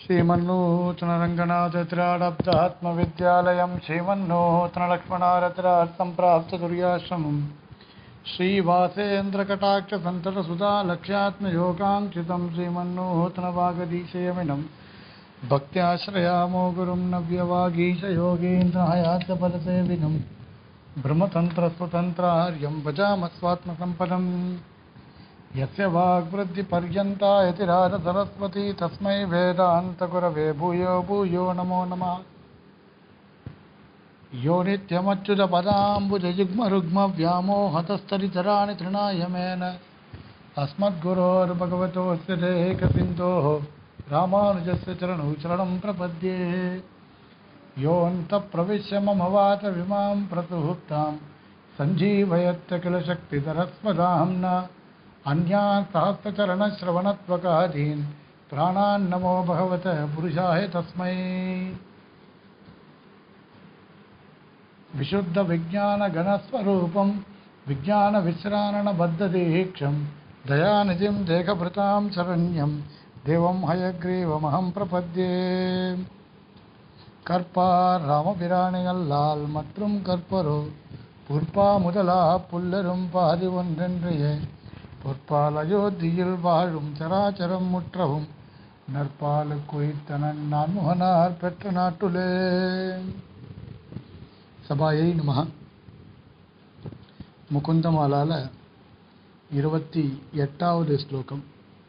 श्रीमन्नूतनरङ्गनाथत्राडब्दात्मविद्यालयं श्रीमन्नूतनलक्ष्मणारत्रार्थं प्राप्तदुर्याश्रमम् श्रीवासेन्द्रकटाक्षसन्ततसुधा लक्ष्यात्मयोगाङ्क्षितं श्रीमन्नूतनवागदीशयमिनं भक्त्याश्रयामो गुरुं नव्यवागीशयोगीन्द्रहयात्यफलसेविनं ब्रह्मतन्त्रस्वतन्त्रार्यं भजामस्वात्मसम्पदम् यस्य वाग्वृद्धिपर्यन्ता यतिराजसरस्वती तस्मै वेदान्तगुरवे भूयो भूयो नमो नमः यो नित्यमच्युतपदाम्बुजयुग्मरुग्मव्यामोहतस्तरितराणि तृणाय मेन अस्मद्गुरोर्भगवतोऽस्य देकसिन्धोः रामानुजस्य चरणौ शरणं प्रपद्ये योऽन्तप्रविश्य मम वाचविमां प्रसुहुक्तां सञ्जीवयत्य किल शक्तिधरस्मदाम्ना अन्यान् सहस्रचरणश्रवणत्वकादीन् प्राणान्नमो भगवत पुरुषाय तस्मै विशुद्धविज्ञानगणस्वरूपं विज्ञानविश्राणबद्धदीक्षं दयानिधिं देहभृतां शरण्यं देवं हयग्रीवमहं प्रपद्ये கற்பார் ராமபிரானையல்லால் மற்றும் கற்பரோ புற்பா முதலா புல்லரும் பாதி ஒன்றென்றைய பொற்பால் அயோத்தியில் வாழும் சராச்சரம் முற்றவும் நற்பாலு குயித்தனன் நான்முகனார் பெற்ற நாட்டுலே சபாயை நம முகுந்தமாலால இருபத்தி எட்டாவது ஸ்லோகம்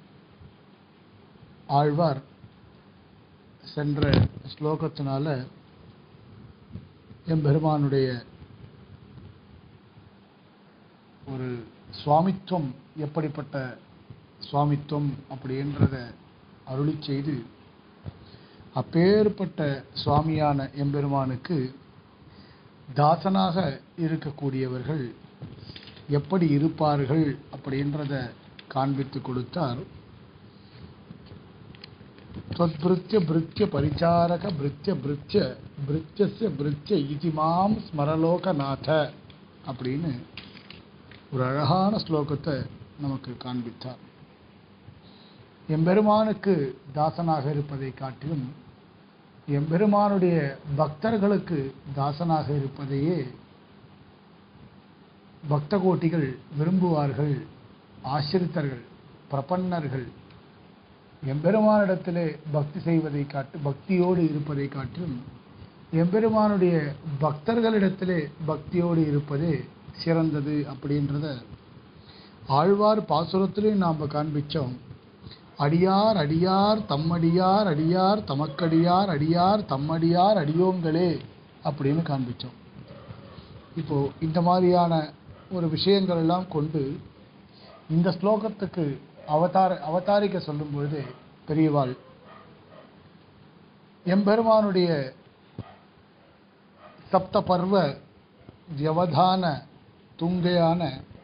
ஆழ்வார் சென்ற ஸ்லோகத்தினால எம்பெருமானுடைய ஒரு சுவாமித்துவம் எப்படிப்பட்ட சுவாமித்துவம் அப்படின்றத அருளி செய்து அப்பேற்பட்ட சுவாமியான எம்பெருமானுக்கு தாசனாக இருக்கக்கூடியவர்கள் எப்படி இருப்பார்கள் அப்படின்றத காண்பித்து கொடுத்தார் त्वद्भृत्य भृत्य परिचारक भृत्य भृत्य भृत्यस्य भृत्य இதி மாம் ஸ்மரலோகநாத அப்படின்னு ஒரு அழகான ஸ்லோகத்தை நமக்கு காண்பித்தார் எம்பெருமானுக்கு தாசனாக இருப்பதை காட்டிலும் எம்பெருமானுடைய பக்தர்களுக்கு தாசனாக இருப்பதையே பக்த கோட்டிகள் விரும்புவார்கள் ஆசிரித்தர்கள் பிரபன்னர்கள் எம்பெருமானிடத்திலே பக்தி செய்வதை காட்டு பக்தியோடு இருப்பதை காட்டிலும் எம்பெருமானுடைய பக்தர்களிடத்திலே பக்தியோடு இருப்பதே சிறந்தது அப்படின்றத ஆழ்வார் பாசுரத்திலையும் நாம் காண்பித்தோம் அடியார் அடியார் தம்மடியார் அடியார் தமக்கடியார் அடியார் தம்மடியார் அடியோங்களே அப்படின்னு காண்பித்தோம் இப்போ இந்த மாதிரியான ஒரு விஷயங்கள் எல்லாம் கொண்டு இந்த ஸ்லோகத்துக்கு அவதார அவதாரிக்க சொல்லும் பொழுது பெரியவாள் எம்பெருமானுடைய சப்த பர்வ வியவதான துங்கையான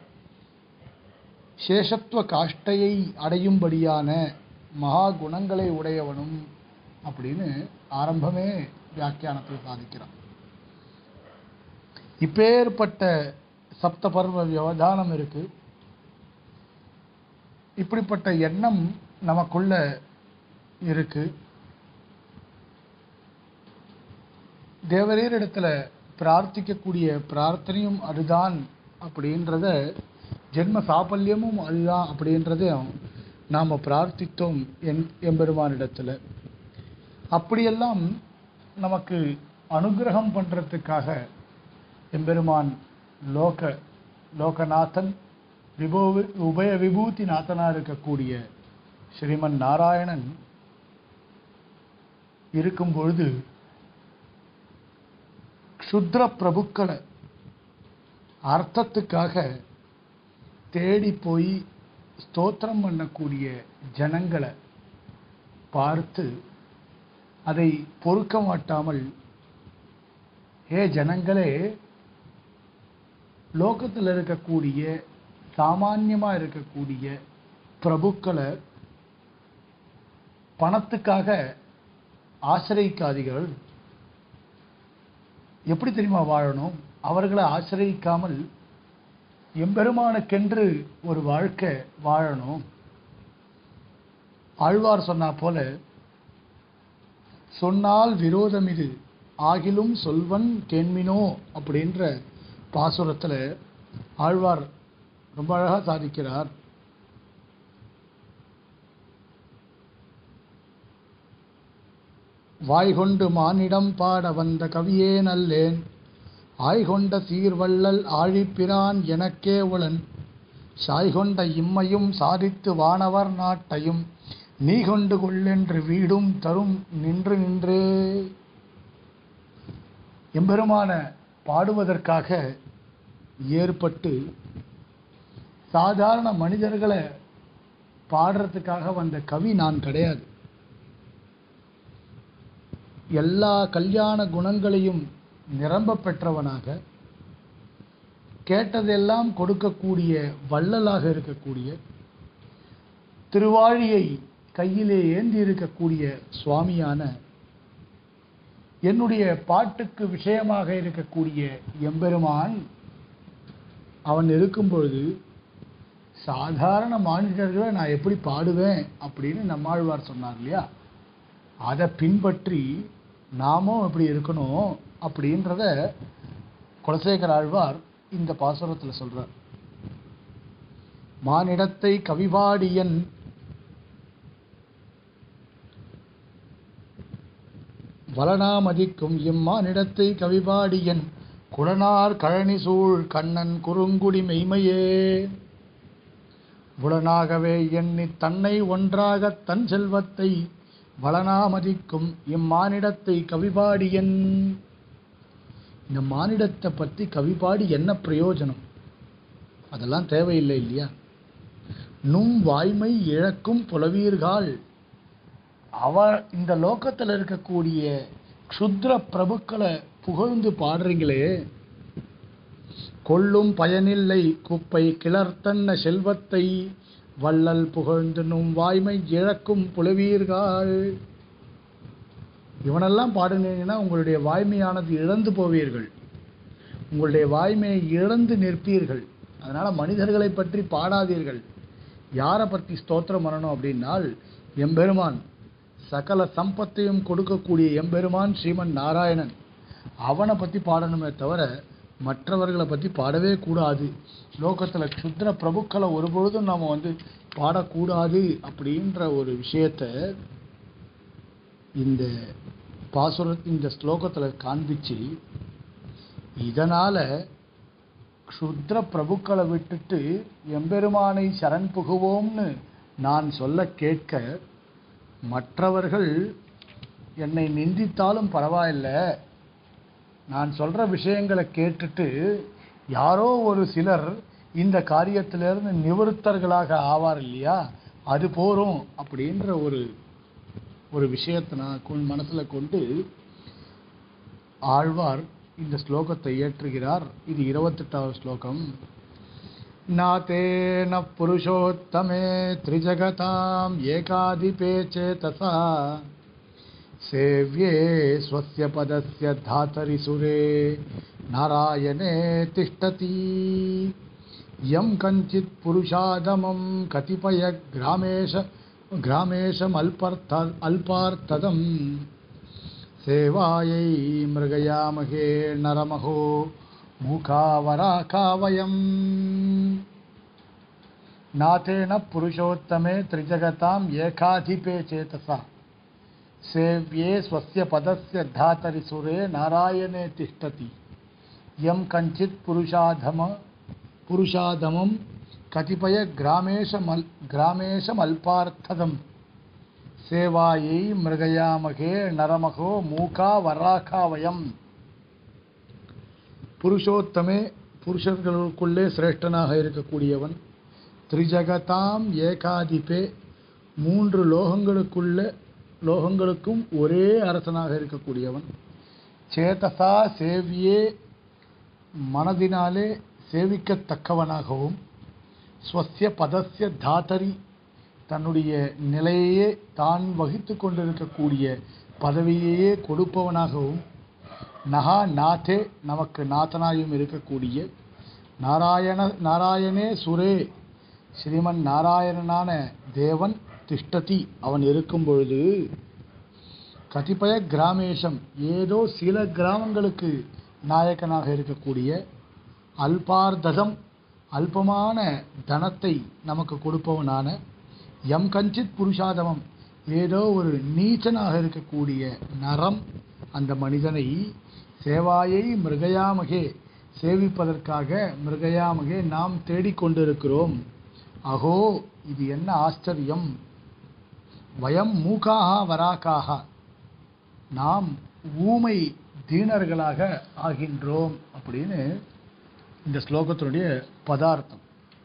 சேஷத்துவ காஷ்டையை அடையும்படியான மகா குணங்களை உடையவனும் அப்படின்னு ஆரம்பமே வியாக்கியானத்தில் சாதிக்கிறான் இப்பேற்பட்ட சப்த பர்வ வியவதானம் இருக்கு இப்படிப்பட்ட எண்ணம் நமக்குள்ள இருக்கு தேவரீரிடத்துல பிரார்த்திக்கக்கூடிய பிரார்த்தனையும் அதுதான் அப்படின்றத ஜென்ம சாபல்யமும் அதுதான் அப்படின்றதையும் நாம் பிரார்த்தித்தோம் என் எம்பெருமானிடத்துல அப்படியெல்லாம் நமக்கு அனுகிரகம் பண்ணுறதுக்காக எம்பெருமான் லோக லோகநாதன் விபோ உபய விபூதி நாதனா இருக்கக்கூடிய ஸ்ரீமன் நாராயணன் இருக்கும் பொழுது க்ஷுத்ர பிரபுக்களை அர்த்தத்துக்காக தேடி போய் ஸ்தோத்திரம் பண்ணக்கூடிய ஜனங்களை பார்த்து அதை பொறுக்க மாட்டாமல் ஏ ஜனங்களே லோகத்தில் இருக்கக்கூடிய சாமான்யமாக இருக்கக்கூடிய பிரபுக்களை பணத்துக்காக ஆசிரியிக்காதீர்கள் எப்படி தெரியுமா வாழணும் அவர்களை ஆசிரியிக்காமல் எம்பெருமானுக்கென்று ஒரு வாழ்க்கை வாழணும் ஆழ்வார் சொன்னா போல சொன்னால் விரோதம் இது ஆகிலும் சொல்வன் கேண்மினோ அப்படின்ற பாசுரத்தில் ஆழ்வார் ரொம்ப அழகாக சாதிக்கிறார் வாய்கொண்டு மானிடம் பாட வந்த கவியே நல்லேன் ஆய்கொண்ட சீர்வள்ளல் ஆழிப்பிரான் எனக்கே உளன் சாய்கொண்ட இம்மையும் சாதித்து வானவர் நாட்டையும் நீ கொண்டு கொள்ளென்று வீடும் தரும் நின்று நின்றே எம்பெருமான பாடுவதற்காக ஏற்பட்டு சாதாரண மனிதர்களை பாடுறதுக்காக வந்த கவி நான் கிடையாது எல்லா கல்யாண குணங்களையும் நிரம்ப பெற்றவனாக கேட்டதெல்லாம் கொடுக்கக்கூடிய வள்ளலாக இருக்கக்கூடிய திருவாழியை கையிலே ஏந்தி இருக்கக்கூடிய சுவாமியான என்னுடைய பாட்டுக்கு விஷயமாக இருக்கக்கூடிய எம்பெருமான் அவன் இருக்கும் பொழுது சாதாரண மனிதர்களை நான் எப்படி பாடுவேன் அப்படின்னு நம்மாழ்வார் சொன்னார் இல்லையா அதை பின்பற்றி நாமும் எப்படி இருக்கணும் அப்படின்றத குலசேகர ஆழ்வார் இந்த பாசுரத்தில் சொல்றார் மானிடத்தை கவிபாடியன் வளனாமதிக்கும் இம்மானிடத்தை கவிபாடியன் குடனார் கழனி சூழ் கண்ணன் குறுங்குடி மெய்மையே புலனாகவே எண்ணி தன்னை ஒன்றாகத் தன் செல்வத்தை வளனாமதிக்கும் இம்மானிடத்தை கவிபாடியன் இந்த மானிடத்தை பற்றி கவிபாடி என்ன பிரயோஜனம் அதெல்லாம் தேவையில்லை இல்லையா நும் வாய்மை இழக்கும் புலவீர்கள் அவர் இந்த லோகத்தில் இருக்கக்கூடிய க்ஷுத்ர பிரபுக்களை புகழ்ந்து பாடுறீங்களே கொள்ளும் பயனில்லை குப்பை கிளர்த்தன்ன செல்வத்தை வள்ளல் புகழ்ந்து நும் வாய்மை இழக்கும் புலவீர்கள் இவனெல்லாம் பாடுனீங்கன்னா உங்களுடைய வாய்மையானது இழந்து போவீர்கள் உங்களுடைய வாய்மையை இழந்து நிற்பீர்கள் அதனால மனிதர்களை பற்றி பாடாதீர்கள் யாரை பற்றி ஸ்தோத்திரம் பண்ணணும் அப்படின்னால் எம்பெருமான் சகல சம்பத்தையும் கொடுக்கக்கூடிய எம்பெருமான் ஸ்ரீமன் நாராயணன் அவனை பற்றி பாடணுமே தவிர மற்றவர்களை பற்றி பாடவே கூடாது லோகத்தில் க்ஷுத்ர பிரபுக்களை ஒருபொழுதும் நாம் வந்து பாடக்கூடாது அப்படின்ற ஒரு விஷயத்தை இந்த பாசுர இந்த ஸ்லோகத்தில் காண்பிச்சு இதனால் க்ஷுத்ர பிரபுக்களை விட்டுட்டு எம்பெருமானை சரண் புகுவோம்னு நான் சொல்ல கேட்க மற்றவர்கள் என்னை நிந்தித்தாலும் பரவாயில்ல நான் சொல்கிற விஷயங்களை கேட்டுட்டு யாரோ ஒரு சிலர் இந்த காரியத்திலிருந்து நிவர்த்தர்களாக ஆவார் இல்லையா அது போரும் அப்படின்ற ஒரு ஒரு விஷயத்தை நான் கொண் மனசில் கொண்டு ஆழ்வார் இந்த ஸ்லோகத்தை இயற்றுகிறார் இது இருபத்தெட்டாவது ஸ்லோகம் நாத்தேன புருஷோத்தமே திரிஜகதாம் ஏகாதிபே சேதசா सेव्ये स्वस्य पदस्य धातरि सुरे नारायणे तिष्ठति यं कञ्चित् पुरुषादमं कतिपयग्रामेश ग्रामेशमल्पर्थ अल्पार्थदं सेवायै मृगयामहे नरमहो मुखावराका वयम् नाथेन पुरुषोत्तमे त्रिजगताम् एकाधिपे चेतसा सेव्ये स्वस्य पदस्य धातरिसुरे नारायणे तिष्ठति यं कञ्चित् पुरुषाधम पुरुषाधमं कतिपय ग्रामेशमल् ग्रामेशमल्पार्थदं सेवायै மிருகயாமகே நரமகோ மூகா வராகா வயம் புருஷோத்தமே புருஷர்களுக்குள்ளே சிரேஷ்டனாக இருக்கக்கூடியவன் திரிஜகதாம் ஏகாதிபே மூன்று லோகங்களுக்குள்ள லோகங்களுக்கும் ஒரே அரசனாக இருக்கக்கூடியவன் சேதசா சேவியே மனதினாலே சேவிக்கத்தக்கவனாகவும் ஸ்வசிய பதஸ்ய தாத்தரி தன்னுடைய நிலையையே தான் வகித்து கொண்டிருக்கக்கூடிய பதவியையே கொடுப்பவனாகவும் நகா நாதே நமக்கு நாதனாயும் இருக்கக்கூடிய நாராயண நாராயணே சுரே ஸ்ரீமன் நாராயணனான தேவன் திஷ்டதி அவன் இருக்கும் பொழுது கதிப்பய கிராமேஷம் ஏதோ சில கிராமங்களுக்கு நாயக்கனாக இருக்கக்கூடிய அல்பார்தகம் அல்பமான தனத்தை நமக்கு கொடுப்பவனான எம் கஞ்சித் புருஷாதமம் ஏதோ ஒரு நீச்சனாக இருக்கக்கூடிய நரம் அந்த மனிதனை சேவாயை மிருகயாமகே சேவிப்பதற்காக மிருகயாமகே நாம் தேடிக்கொண்டிருக்கிறோம் அகோ இது என்ன ஆச்சரியம் வயம் மூக்காக வராக்காக நாம் ஊமை தீனர்களாக ஆகின்றோம் அப்படின்னு இந்த ஸ்லோகத்தினுடைய பதார்த்தம்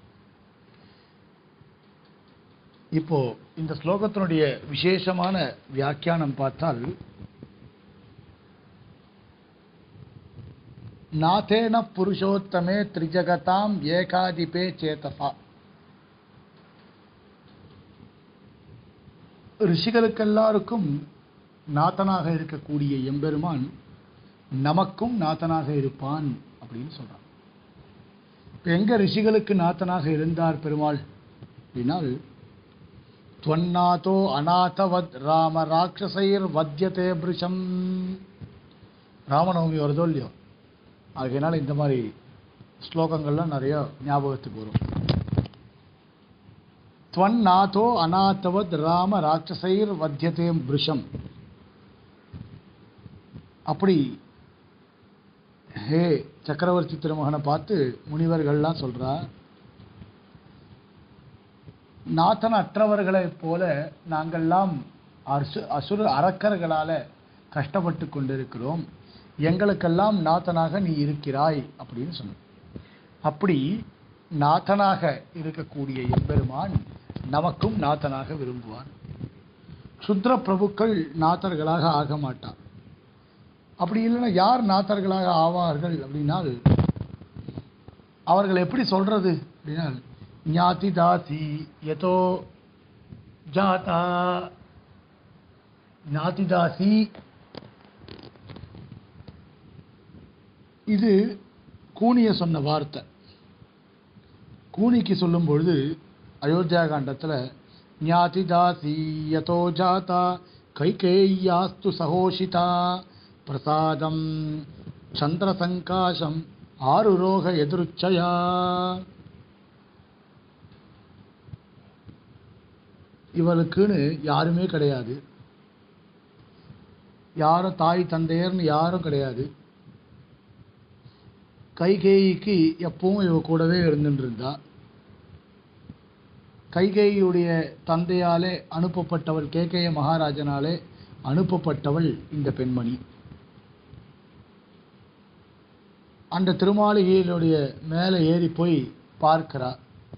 இப்போ இந்த ஸ்லோகத்தினுடைய விசேஷமான வியாக்கியானம் பார்த்தால் நாதேன புருஷோத்தமே திரிஜகதாம் ஏகாதிபே சேதசா ரிஷிகளுக்கெல்லாருக்கும் நாதனாக இருக்கக்கூடிய எம்பெருமான் நமக்கும் நாதனாக இருப்பான் அப்படின்னு சொல்றான் இப்போ எங்க ரிஷிகளுக்கு நாதனாக இருந்தார் பெருமாள் அப்படின்னால் துவன்னாதோ அநாதவத் ராம ராட்சசைர் வத்தியதே பிருஷம் ராமநவமி வருதோ இல்லையோ ஆகையினால இந்த மாதிரி ஸ்லோகங்கள்லாம் நிறைய ஞாபகத்துக்கு வரும் துவன்னாதோ அநாதவத் ராம ராட்சசைர் வத்தியதே பிருஷம் அப்படி ஹே சக்கரவர்த்தி திருமகனை பார்த்து முனிவர்கள்லாம் சொல்றா நாத்தன் அற்றவர்களைப் போல நாங்கள்லாம் அசு அசுர அரக்கர்களால கஷ்டப்பட்டு கொண்டிருக்கிறோம் எங்களுக்கெல்லாம் நாத்தனாக நீ இருக்கிறாய் அப்படின்னு சொன்ன அப்படி நாத்தனாக இருக்கக்கூடிய எம்பெருமான் நமக்கும் நாத்தனாக விரும்புவான் சுத்ர பிரபுக்கள் நாத்தர்களாக ஆக மாட்டான் அப்படி இல்லைன்னா யார் நாத்தர்களாக ஆவார்கள் அப்படின்னால் அவர்கள் எப்படி சொல்றது அப்படின்னால் ஞாதி தாசி யதோ ஜாதா ஞாதி தாசி இது கூனிய சொன்ன வார்த்தை கூனிக்கு சொல்லும் பொழுது அயோத்தியா காண்டத்தில் ஞாதி தாசி யதோ ஜாதா கைகேயாஸ்து சகோஷிதா பிரசாதம் சந்திரசங்காசம் ஆருரோக எதிர்ச்சயா இவளுக்குன்னு யாருமே கிடையாது யாரும் தாய் தந்தையர்னு யாரும் கிடையாது கைகேயிக்கு எப்பவும் இவ கூடவே இருந்துட்டு இருந்தா கைகேயியுடைய தந்தையாலே அனுப்பப்பட்டவள் கேகேய மகாராஜனாலே அனுப்பப்பட்டவள் இந்த பெண்மணி அந்த திருமாளிகையினுடைய மேலே ஏறி போய் பார்க்கிறா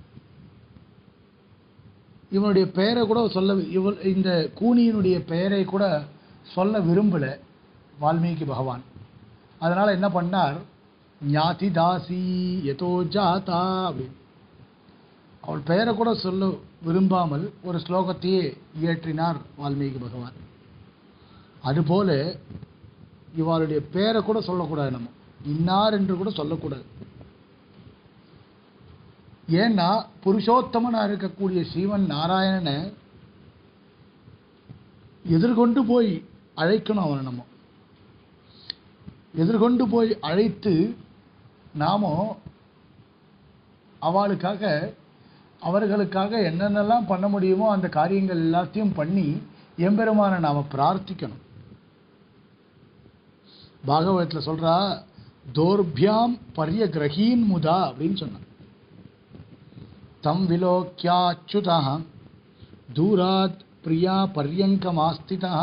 இவனுடைய பெயரை கூட சொல்ல இவள் இந்த கூனியினுடைய பெயரை கூட சொல்ல விரும்பல வால்மீகி பகவான் அதனால என்ன பண்ணார் ஞாதி தாசி எதோ ஜாதா அப்படின்னு அவள் பெயரை கூட சொல்ல விரும்பாமல் ஒரு ஸ்லோகத்தையே இயற்றினார் வால்மீகி பகவான் அதுபோல இவளுடைய பெயரை கூட சொல்லக்கூடாது நம்ம இன்னார் என்று கூட சொல்லக்கூடாது ஏன்னா புருஷோத்தமனா இருக்கக்கூடிய ஸ்ரீமன் நாராயணனை எதிர்கொண்டு போய் அழைக்கணும் அவனை நம்ம எதிர்கொண்டு போய் அழைத்து நாமோ அவளுக்காக அவர்களுக்காக என்னென்னலாம் பண்ண முடியுமோ அந்த காரியங்கள் எல்லாத்தையும் பண்ணி எம்பெருமானை நாம பிரார்த்திக்கணும் பாகவதத்தில் சொல்றா தோர்பியாம் பரிய கிரகீன் முதா அப்படின்னு சொன்னான் தம் விலோக்கியாச்சுதா தூராத் பிரியா பர்யங்கமாஸ்திதா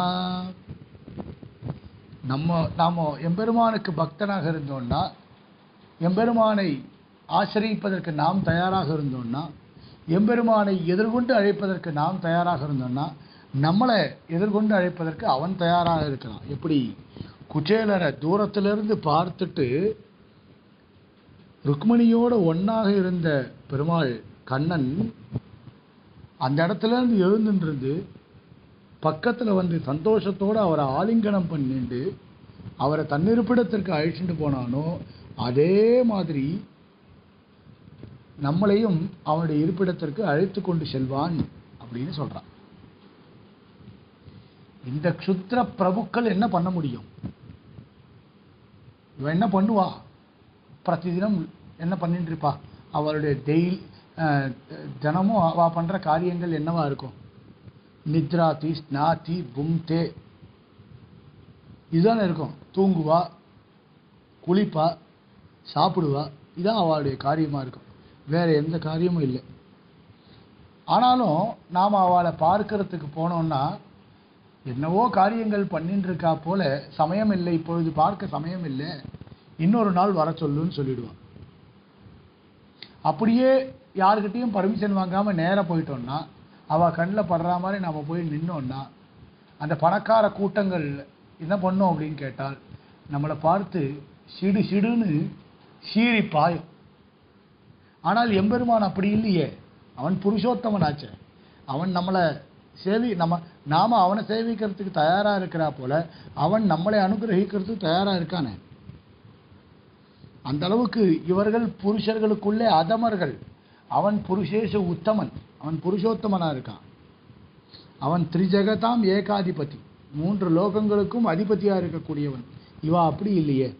நம்ம நாம எம்பெருமானுக்கு பக்தனாக இருந்தோம்னா எம்பெருமானை ஆசிரியிப்பதற்கு நாம் தயாராக இருந்தோம்னா எம்பெருமானை எதிர்கொண்டு அழைப்பதற்கு நாம் தயாராக இருந்தோம்னா நம்மளை எதிர்கொண்டு அழைப்பதற்கு அவன் தயாராக இருக்கிறான் எப்படி குச்சேலரை தூரத்திலிருந்து பார்த்துட்டு ருக்மணியோட ஒன்னாக இருந்த பெருமாள் கண்ணன் அந்த இடத்துல இருந்து எழுந்துட்டு பக்கத்துல வந்து சந்தோஷத்தோட அவரை ஆலிங்கனம் பண்ணிட்டு அவரை தன்னிருப்பிடத்திற்கு அழைச்சிட்டு போனானோ அதே மாதிரி நம்மளையும் அவனுடைய இருப்பிடத்திற்கு அழைத்து கொண்டு செல்வான் அப்படின்னு சொல்றான் இந்த க்ஷுத்ர பிரபுக்கள் என்ன பண்ண முடியும் இவன் என்ன பண்ணுவா பிரதிதினம் என்ன பண்ணிட்டு இருப்பா அவளுடைய டெய்லி தினமும் அவ பண்ற காரியங்கள் என்னவா இருக்கும் நித்ராதி ஸ்நாதி புங்தே இதுதானே இருக்கும் தூங்குவா குளிப்பா சாப்பிடுவா இதான் அவளுடைய காரியமா இருக்கும் வேற எந்த காரியமும் இல்லை ஆனாலும் நாம் அவளை பார்க்கறதுக்கு போனோம்னா என்னவோ காரியங்கள் பண்ணிட்டு இருக்கா போல சமயம் இல்லை இப்பொழுது பார்க்க சமயம் இல்லை இன்னொரு நாள் வர சொல்லுன்னு சொல்லிடுவான் அப்படியே யாருக்கிட்டையும் பர்மிஷன் வாங்காம நேரா போயிட்டோம்னா அவ கண்ணில் படுற மாதிரி நம்ம போய் நின்னோம்னா அந்த பணக்கார கூட்டங்கள் என்ன பண்ணோம் அப்படின்னு கேட்டால் நம்மளை பார்த்து சிடு சிடுன்னு சீறி பாயும் ஆனால் எம்பெருமான் அப்படி இல்லையே அவன் புருஷோத்தமன் ஆச்சே அவன் நம்மளை சேவி நம்ம நாம அவனை சேவிக்கிறதுக்கு தயாரா இருக்கிறா போல அவன் நம்மளை அனுகிரகிக்கிறதுக்கு தயாரா இருக்கானே அந்த அளவுக்கு இவர்கள் புருஷர்களுக்குள்ளே அதமர்கள் அவன் புருஷேஷ உத்தமன் அவன் புருஷோத்தமனா இருக்கான் அவன் திரிஜகதாம் ஏகாதிபதி மூன்று லோகங்களுக்கும் அதிபதியா இருக்கக்கூடியவன் இவா அப்படி இல்லையே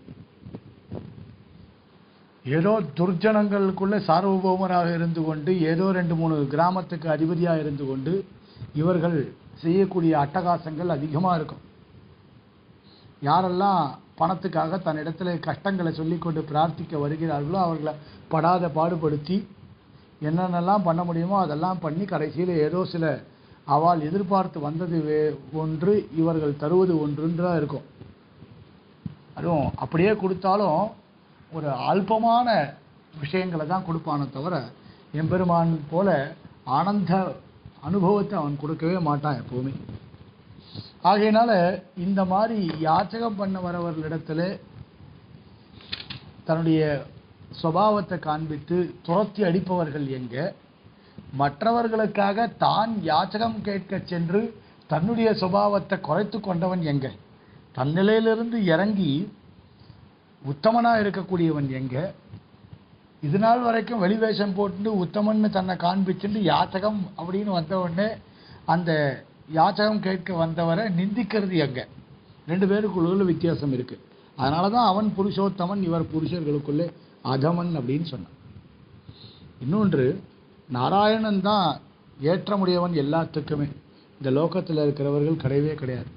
ஏதோ துர்ஜனங்களுக்குள்ள சார்வபௌமராக இருந்து கொண்டு ஏதோ ரெண்டு மூணு கிராமத்துக்கு அதிபதியா இருந்து கொண்டு இவர்கள் செய்யக்கூடிய அட்டகாசங்கள் அதிகமா இருக்கும் யாரெல்லாம் பணத்துக்காக தன்னிடத்துல கஷ்டங்களை சொல்லிக்கொண்டு பிரார்த்திக்க வருகிறார்களோ அவர்களை படாத பாடுபடுத்தி என்னென்னலாம் பண்ண முடியுமோ அதெல்லாம் பண்ணி கடைசியில் ஏதோ சில அவள் எதிர்பார்த்து வந்தது வே ஒன்று இவர்கள் தருவது ஒன்றுன்றா இருக்கும் அதுவும் அப்படியே கொடுத்தாலும் ஒரு அல்பமான விஷயங்களை தான் கொடுப்பானே தவிர எம்பெருமான் போல ஆனந்த அனுபவத்தை அவன் கொடுக்கவே மாட்டான் எப்பவுமே ஆகையினால இந்த மாதிரி யாச்சகம் பண்ண வரவர்களிடத்துல தன்னுடைய சுபாவத்தை காண்பித்து துரத்தி அடிப்பவர்கள் எங்க மற்றவர்களுக்காக தான் யாச்சகம் கேட்க சென்று தன்னுடைய சுபாவத்தை குறைத்து கொண்டவன் எங்க தன்னிலையிலிருந்து இறங்கி உத்தமனா இருக்கக்கூடியவன் எங்க இது நாள் வரைக்கும் வெளிவேஷம் போட்டு உத்தமன்னு தன்னை காண்பிச்சுட்டு யாச்சகம் அப்படின்னு வந்த உடனே அந்த யாச்சகம் கேட்க வந்தவரை நிந்திக்கிறது எங்க ரெண்டு பேருக்குள்ள வித்தியாசம் இருக்கு அதனால தான் அவன் புருஷோத்தமன் இவர் புருஷர்களுக்குள்ளே அதமன் அப்படின்னு சொன்னான் இன்னொன்று நாராயணன் தான் ஏற்றமுடையவன் எல்லாத்துக்குமே இந்த லோகத்தில் இருக்கிறவர்கள் கிடையவே கிடையாது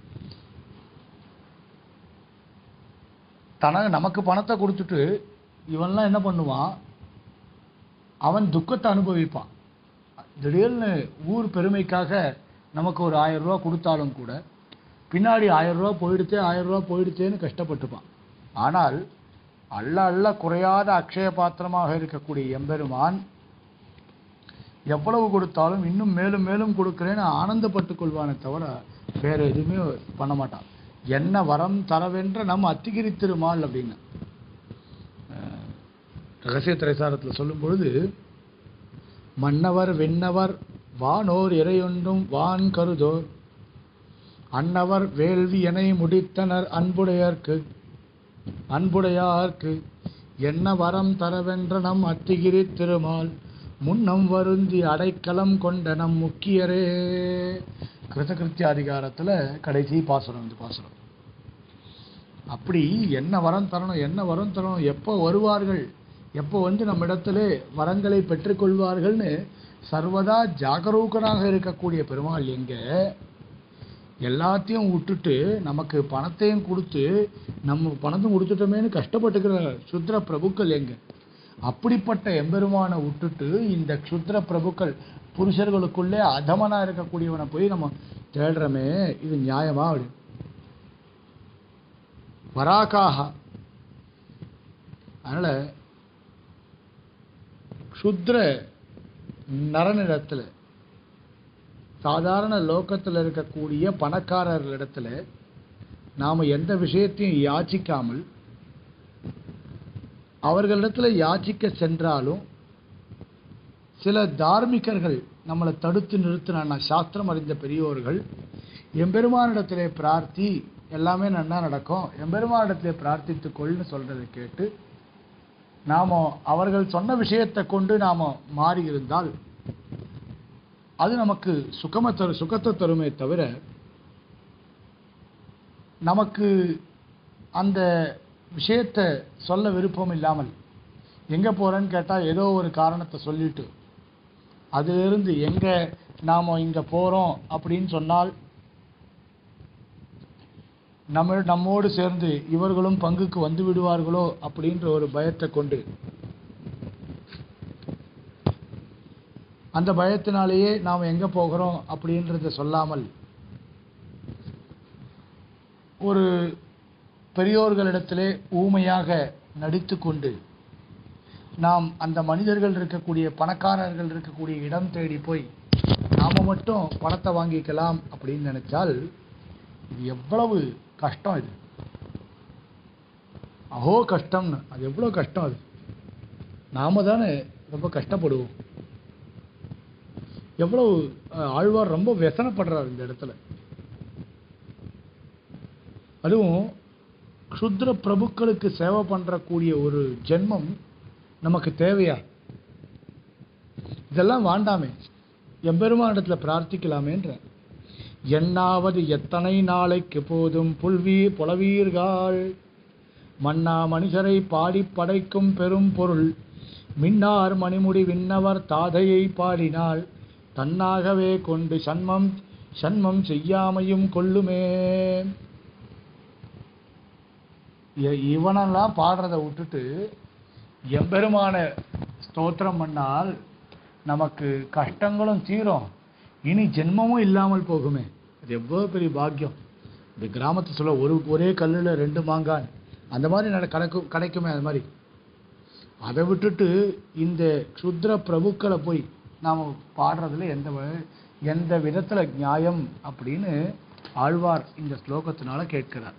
தனக்கு நமக்கு பணத்தை கொடுத்துட்டு இவன்லாம் என்ன பண்ணுவான் அவன் துக்கத்தை அனுபவிப்பான் திடீர்னு ஊர் பெருமைக்காக நமக்கு ஒரு ஆயிரம் ரூபா கொடுத்தாலும் கூட பின்னாடி ஆயிரம் ரூபா போயிடுச்சே ஆயிரம் ரூபா போயிடுச்சேன்னு கஷ்டப்பட்டுப்பான் ஆனால் அள்ள அள்ள குறையாத அக்ஷய பாத்திரமாக இருக்கக்கூடிய எம்பெருமான் எவ்வளவு கொடுத்தாலும் இன்னும் மேலும் மேலும் கொடுக்கிறேன்னு ஆனந்தப்பட்டுக் கொள்வானே தவிர வேற எதுவுமே பண்ண மாட்டான் என்ன வரம் தரவென்ற நம் அத்திகிரி திருமால் அப்படின்னு அஹ், ரகசிய திரைசாரத்தில் சொல்லும் பொழுது மன்னவர் விண்ணவர் வானோர் இறையொன்றும் வான் கருதோர் அன்னவர் வேள்வி எனை முடித்தனர் அன்புடையார்க்கு அன்புடையார்க்கு என்ன வரம் தரவென்ற நம் அத்திகிரி திருமால் முன்னம் வருந்தி அடைக்கலம் கொண்ட நம் முக்கியரே கிருதகிருத்திய அதிகாரத்துல கடைசி பாசுரம் இந்த பாசுரம் அப்படி என்ன வரம் தரணும் என்ன வரம் தரணும் எப்போ வருவார்கள் எப்போ வந்து நம்ம இடத்திலே வரங்களை பெற்றுக்கொள்வார்கள்னு சர்வதா ஜாகரூகனாக இருக்கக்கூடிய பெருமாள் எங்க எல்லாத்தையும் விட்டுட்டு நமக்கு பணத்தையும் கொடுத்து நம்ம பணத்தையும் கொடுத்துட்டோமேன்னு கஷ்டப்பட்டுக்கிற சுத்ர பிரபுக்கள் எங்க அப்படிப்பட்ட எம்பெருமானை விட்டுட்டு இந்த க்ஷுத்ர பிரபுக்கள் புருஷர்களுக்குள்ளே அதமனா இருக்கக்கூடியவனை போய் நம்ம தேடுறோமே இது நியாயமா அப்படி வராக்காக அதனால க்ஷுத்ர நரனிடத்துல சாதாரண லோகத்தில் இருக்கக்கூடிய பணக்காரர்களிடத்துல நாம எந்த விஷயத்தையும் யாச்சிக்காமல் அவர்களிடத்துல யாச்சிக்க சென்றாலும் சில தார்மிகர்கள் நம்மளை தடுத்து நிறுத்தினா சாஸ்திரம் அறிந்த பெரியோர்கள் எம்பெருமானிடத்திலே பிரார்த்தி எல்லாமே நன்னா நடக்கும் எம்பெருமானிடத்திலே பிரார்த்தித்துக்கொள்னு சொல்றதை கேட்டு நாம அவர்கள் சொன்ன விஷயத்தை கொண்டு நாம மாறி இருந்தால் அது நமக்கு சுகம தரு சுகத்தை தருமே தவிர நமக்கு அந்த விஷயத்தை சொல்ல விருப்பம் இல்லாமல் எங்கே போகிறேன்னு கேட்டால் ஏதோ ஒரு காரணத்தை சொல்லிட்டு அதிலிருந்து எங்கே நாம் இங்கே போகிறோம் அப்படின்னு சொன்னால் நம்ம நம்மோடு சேர்ந்து இவர்களும் பங்குக்கு வந்து விடுவார்களோ அப்படின்ற ஒரு பயத்தை கொண்டு அந்த பயத்தினாலேயே நாம் எங்கே போகிறோம் அப்படின்றத சொல்லாமல் ஒரு பெரியோர்களிடத்திலே ஊமையாக நடித்து கொண்டு நாம் அந்த மனிதர்கள் இருக்கக்கூடிய பணக்காரர்கள் இருக்கக்கூடிய இடம் தேடி போய் நாம் மட்டும் பணத்தை வாங்கிக்கலாம் அப்படின்னு நினைச்சால் இது எவ்வளவு கஷ்டம் இது அஹோ கஷ்டம்னு அது எவ்வளோ கஷ்டம் அது நாம தானே ரொம்ப கஷ்டப்படுவோம் எவ்வளவு அஹ், ஆழ்வார் ரொம்ப व्यசனப்படுறார் இந்த இடத்துல அதுவும் க்ஷுத்ர பிரபுக்களுக்கு சேவை பண்றக்கூடிய ஒரு ஜென்மம் நமக்கு தேவையா இதெல்லாம் வேண்டாமே எம்பெருமானிடத்துல பிரார்த்திக்கலாமேன்ற எண்ணாவது எத்தனை நாளைக்கு போதும் புல்வி புலவீர்கள் மன்னா மனிதரை பாடிப் படைக்கும் பெரும் பொருள் மின்னார் மணிமுடி விண்ணவர் தாதையை பாடினால் தன்னாகவே கொண்டு சன்மம் சன்மம் செய்யாமையும் கொள்ளுமே இ- இவனெல்லாம் பாடுறதை விட்டுட்டு எம்பெருமான ஸ்தோத்திரம் பண்ணால் நமக்கு கஷ்டங்களும் தீரும் இனி ஜென்மமும் இல்லாமல் போகுமே அது எவ்வளோ பெரிய பாக்கியம் இந்த கிராமத்தை சொல்ல ஒரு ஒரே கல்லில் ரெண்டு மாங்கான் அந்த மாதிரி நட கிடைக்கும் கிடைக்குமே அது மாதிரி அதை விட்டுட்டு இந்த க்ஷுத்ர பிரபுக்களை போய் நாம் பாடுறதுல எந்த வ- எந்த விதத்தில் நியாயம் அப்படின்னு ஆழ்வார் இந்த ஸ்லோகத்தினால கேட்கிறார்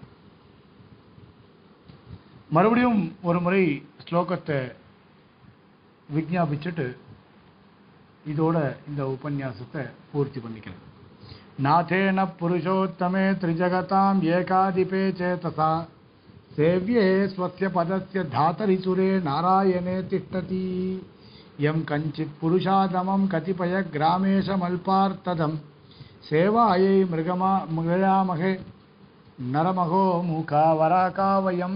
மறுபடியும் ஒரு முறை ஸ்லோகத்தை விஜாபிச்சுட்டு இதோட இந்த உபன்யாசத்தை பூர்த்தி பண்ணிக்கிறேன் நாதேன புருஷோத்தமே திரிஜகதாம் ஏகாதிபே சேதசா சேவ்யே ஸ்வஸ்ய பதஸ்ய தாத்தரிசுரே நாராயணே திஷ்டதி எம் கஞ்சித் புருஷாதமம் கதிபய கிராமேஷமல்பார்த்ததம் சேவாயை மிருகமா மிருகாமகே நரமகோ மூகாவராகாவயம்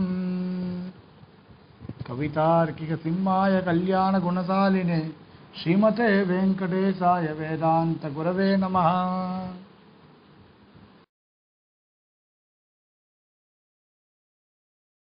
கவிதார்க்கிக சிம்மாய கல்யாண குணசாலினே ஸ்ரீமதே வெங்கடேசாய வேதாந்த குரவே நமः